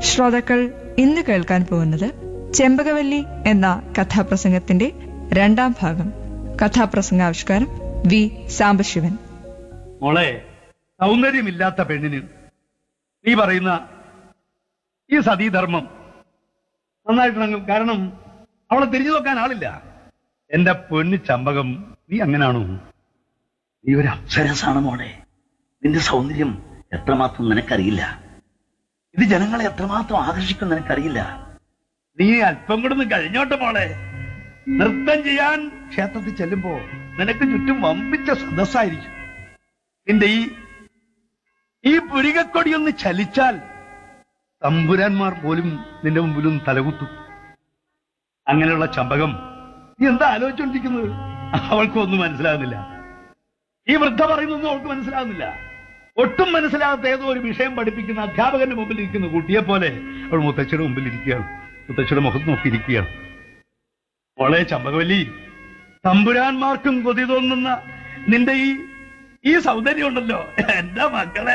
ശ്രോതാക്കൾ ഇന്ന് കേൾക്കാൻ പോകുന്നത് ചെമ്പകവല്ലി എന്ന കഥാപ്രസംഗത്തിന്റെ രണ്ടാം ഭാഗം കഥാപ്രസംഗാവിഷ്കാരം വി സാംബശിവൻ മോളെ സൗന്ദര്യമില്ലാത്ത പെണ്ണിന് നീ പറയുന്ന ഈ സതീധർമ്മം നന്നായിട്ടുണ്ടെങ്കിൽ കാരണം അവളെ തിരിഞ്ഞു നോക്കാൻ ആളില്ല എന്റെ പൊന്നു ചമ്പകം നീ അങ്ങനാണോ നീ ഒരു അപ്സരസാണ് മോളെ നിന്റെ സൗന്ദര്യം എത്രമാത്രം നിനക്കറിയില്ല ഇത് ജനങ്ങളെ എത്രമാത്രം ആകർഷിക്കും നിനക്കറിയില്ല നീ അല്പം കൂടെ ഒന്ന് കഴിഞ്ഞോട്ടെ മോളെ നൃത്തം ചെയ്യാൻ ക്ഷേത്രത്തിൽ ചെല്ലുമ്പോ നിനക്ക് ചുറ്റും വമ്പിച്ച സദസ്സായിരിക്കും നിന്റെ ഈ ഈ പുരികക്കൊടി ഒന്ന് ചലിച്ചാൽ തമ്പുരാന്മാർ പോലും നിന്റെ മുമ്പിലും തലകുത്തും അങ്ങനെയുള്ള ചമ്പകം നീ എന്താ ആലോചിച്ചോണ്ടിരിക്കുന്നത് അവൾക്കൊന്നും മനസ്സിലാകുന്നില്ല ഈ വൃദ്ധ പറയുന്നൊന്നും അവൾക്ക് മനസ്സിലാകുന്നില്ല ഒട്ടും മനസ്സിലാകാത്ത ഏതോ ഒരു വിഷയം പഠിപ്പിക്കുന്ന അധ്യാപകന്റെ മുമ്പിൽ ഇരിക്കുന്ന കുട്ടിയെ പോലെ അവൾ മുത്തച്ഛയുടെ മുമ്പിൽ ഇരിക്കുകയാണ് മുത്തച്ഛയുടെ മുഖത്ത് നോക്കിയിരിക്കുകയാണ് മോളെ ചമ്പകവല്ലി തമ്പുരാന്മാർക്കും കൊതി തോന്നുന്ന നിന്റെ ഈ ഈ സൗന്ദര്യം ഉണ്ടല്ലോ എന്റെ മക്കളെ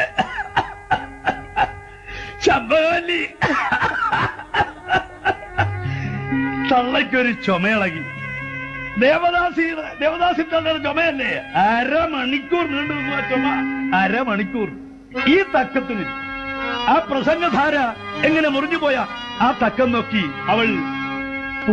ചമ്പകവല്ലി തള്ളയ്ക്കൊരു ചുമയിളകി ദേവദാസി ദേവദാസി തള്ളയുടെ ചുമയല്ലേ അരമണിക്കൂർ നീണ്ടു നിന്നു ആ ചുമ അരമണിക്കൂർ ഈ തക്കത്തിന് ആ പ്രസംഗധാര എങ്ങനെ മുറിഞ്ഞു പോയ ആ തക്കം നോക്കി അവൾ